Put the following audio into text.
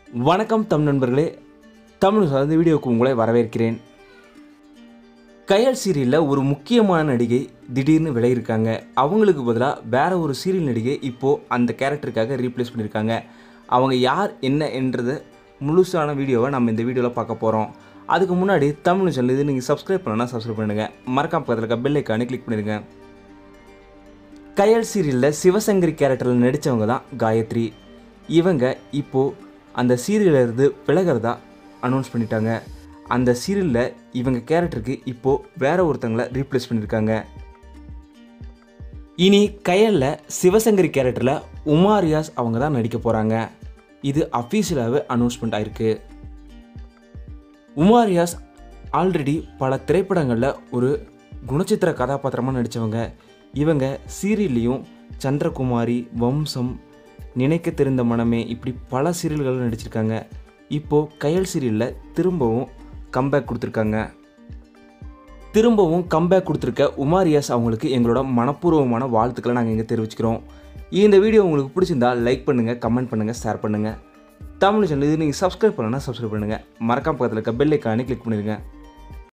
வணக்கம் தமிழ் நண்பர்களே தமிழ் சார்ந்த வீடியோவுக்கு உங்களை வரவேற்கிறேன் கயல் சீரியலில் ஒரு முக்கியமான நடிகை திடீர்னு விலகியிருக்காங்க அவங்களுக்கு பதிலாக வேற ஒரு சீரியல் நடிகை இப்போது அந்த கேரக்டருக்காக ரீப்ளேஸ் பண்ணியிருக்காங்க அவங்க யார் என்ன என்றது முழுசான வீடியோவை நம்ம இந்த வீடியோவில் பார்க்க போகிறோம் அதுக்கு முன்னாடி தமிழ் சேனல் இது நீங்கள் சப்ஸ்கிரைப் பண்ணலன்னா சப்ஸ்கிரைப் பண்ணுங்க மறக்காம பக்கத்தில் இருக்க பெல் ஐக்கானே கிளிக் பண்ணிடுங்க கயல் சீரியலில் சிவசங்கரி கேரக்டரில் நடித்தவங்க தான் காயத்ரி இவங்க இப்போது அந்த சீரியல்ல இருந்து விலகிறதா அனௌன்ஸ் பண்ணிட்டாங்க அந்த சீரியலில் இவங்க கேரக்டருக்கு இப்போது வேற ஒருத்தங்களை ரீப்ளேஸ் பண்ணியிருக்காங்க இனி கயலில் சிவசங்கரி கேரக்டரில் உமாரியாஸ் அவங்க தான் நடிக்க போகிறாங்க இது அஃபீஷியலாகவே அனௌன்ஸ்மெண்ட் ஆயிருக்கு உமாரியாஸ் ஆல்ரெடி பல திரைப்படங்களில் ஒரு குணச்சித்திர கதாபாத்திரமாக நடித்தவங்க இவங்க சீரியல்லையும் சந்திரகுமாரி வம்சம் நினைக்க தெரிந்த மனமே இப்படி பல சீரியல்களில் நடிச்சிருக்காங்க இப்போது கயல் சீரியலில் திரும்பவும் கம்பேக் கொடுத்துருக்காங்க திரும்பவும் கம்பேக் கொடுத்துருக்க உமாரியாஸ் அவங்களுக்கு எங்களோட மனப்பூர்வமான வாழ்த்துக்களை நாங்கள் இங்கே தெரிவிச்சுக்கிறோம் இந்த வீடியோ உங்களுக்கு பிடிச்சிருந்தா லைக் பண்ணுங்கள் கமெண்ட் பண்ணுங்கள் ஷேர் பண்ணுங்கள் தமிழ் சேனல் இது நீங்கள் சப்ஸ்கிரைப் பண்ணலன்னா சப்ஸ்கிரைப் பண்ணுங்கள் மறக்காம பக்கத்தில் இருக்க பெல் ஐக்கானே கிளிக் பண்ணிடுங்க